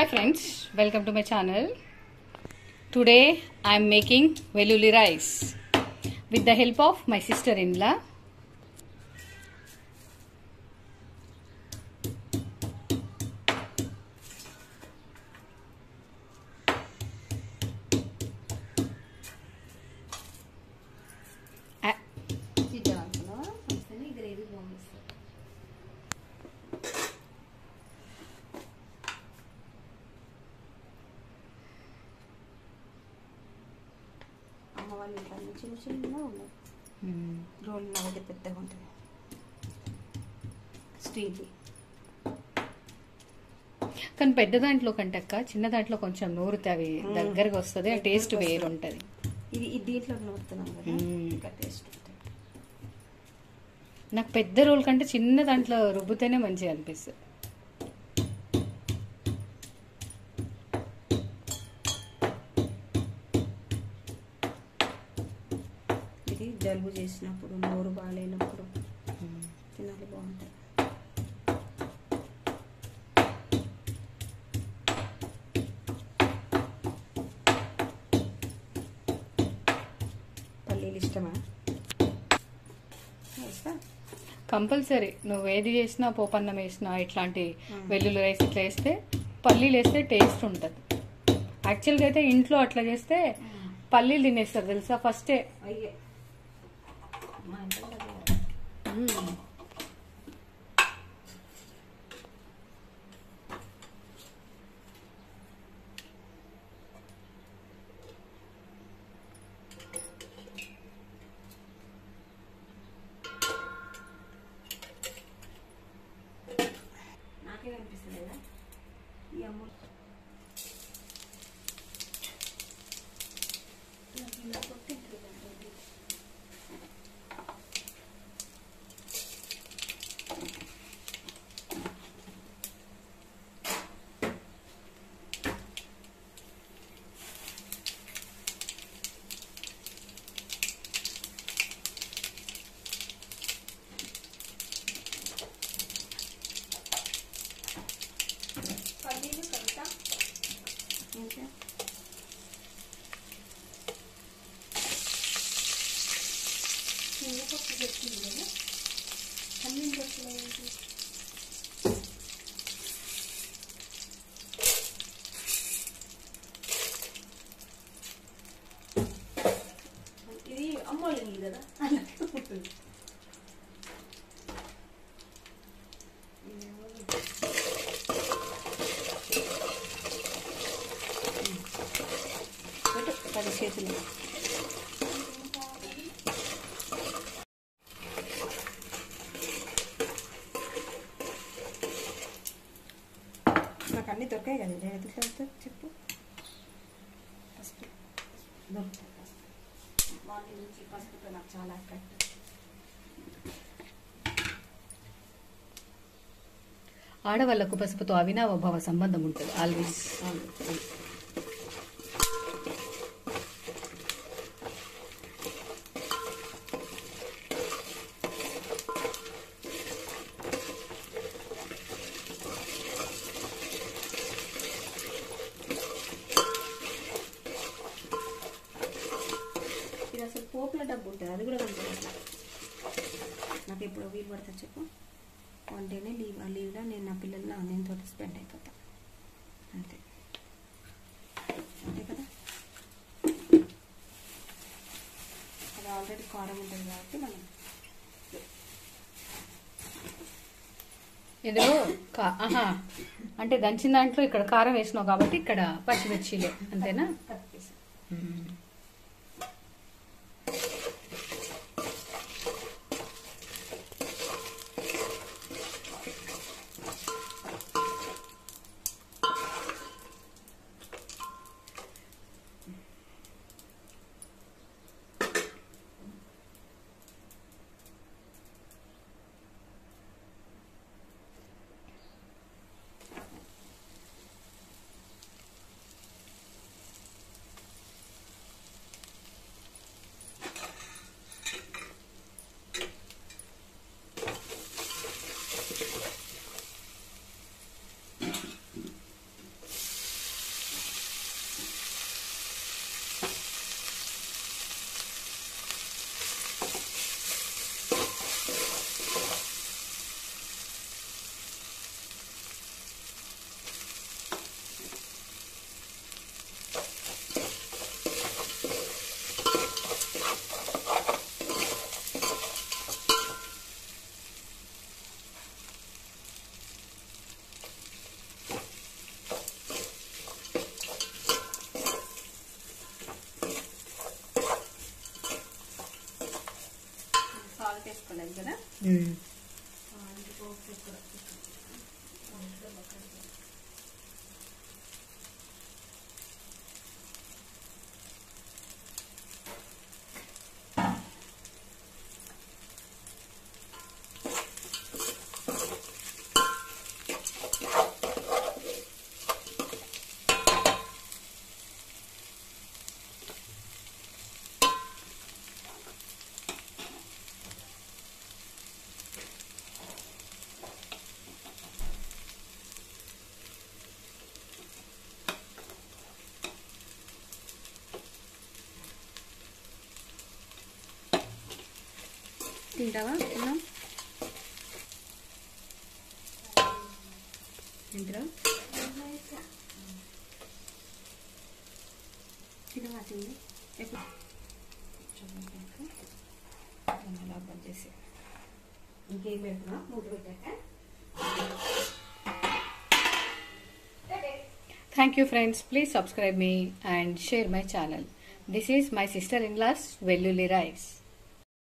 Hi friends, welcome to my channel. Today I am making veluli rice with the help of my sister-in-law. ఆ- అమ్మ వాళ్ళ ఇంట్లో నుంచి చిన్న చిన్నగా ఉన్నాయి మ్మ్. రోల్ నా దగ్గర పెద్దగా ఉంటుంది స్టీల్ కానీ పెద్ద దాంట్లో కంటే అక్క చిన్న దాంట్లో కొంచెం నూరితే అవి దగ్గరగా వస్తుంది ఆ టేస్ట్ వేరు ఉంటుంది ఇది ఇది దీంట్లో నూరుతున్నాం కదా మ్మ్. ఇంకా టేస్ట్ ఉంటుంది నాకు పెద్ద రోల్ కంటే చిన్న దాంట్లో రుబ్బితేనే మంచిగా అనిపిస్తుంది ఇది జలుబు చేసినప్పుడు నోరు బాగాలేనప్పుడు తినాలి బాగుంటాయి పల్లీలు ఇష్టమా వేస్తా కంపల్సరీ నువ్వు ఏది చేసినా పోపన్నం వేసినా ఇట్లాంటి వెల్లుల్లి రైస్ ఇట్లా వేస్తే పల్లీలు వేస్తే టేస్ట్ ఉంటుంది యాక్చువల్గా అయితే ఇంట్లో అట్లా చేస్తే పల్లీలు తినేస్తారు తెలుసా ఫస్టే అయ్యే మా ఇంట్లో కూడా అదే. నాకే కనిపిస్తుంది కదా ఈ అమ్మ నాకు ఇలా కొట్టింటుంది పల్లీలు కవిత ఇంకా శనగపప్పు పెట్టింది కదా అన్నం పెట్టలేదు ఇది అమ్మోళ్ళని కదా అలాగే ఉంటుంది పెట్టు పది చేతులు నాకు అన్నీ దొరికాయి కదా నేను ఎదురు చదువుతా చెప్పు పసుపు దొరుకుతాయి పసుపు మార్నింగ్ నుంచి పసుపుతో నాకు చాలా అట్రాక్ట్ ఆడవాళ్లకు పసుపుతో అవినావభావ సంబంధం ఉంటుంది ఆల్వేస్ ఇది అసలు పోపుల డబ్బు ఉంటుంది అది కూడా కనపడదు నాకు ఎప్పుడో వీలు పడుతుంది చెప్పు వన్ డేనే లీవ్ ఆ లీవ్లో నేను నా పిల్లలు నా నేను తోటి స్పెండ్ అయిపోతా అంతే అంతే కదా అది ఆల్రెడీ కారం ఉంటుంది కాబట్టి మనం ఇందులో కా- ఆహా అంటే దంచిన దాంట్లో ఇక్కడ కారం వేసినావు కాబట్టి ఇక్కడ పచ్చిమిర్చిలే అంతేనా కలిపేసాం మ్మ్. తింటావా తిన్నాం తింటారా తినవా తింది ఎప్పుడు అలా బంద్ చేసి ఇంకేం పెడుతున్నా మూత పెట్టాక Thank you friends. Please subscribe me and share my channel. This is my sister-in-law's Velluli rice.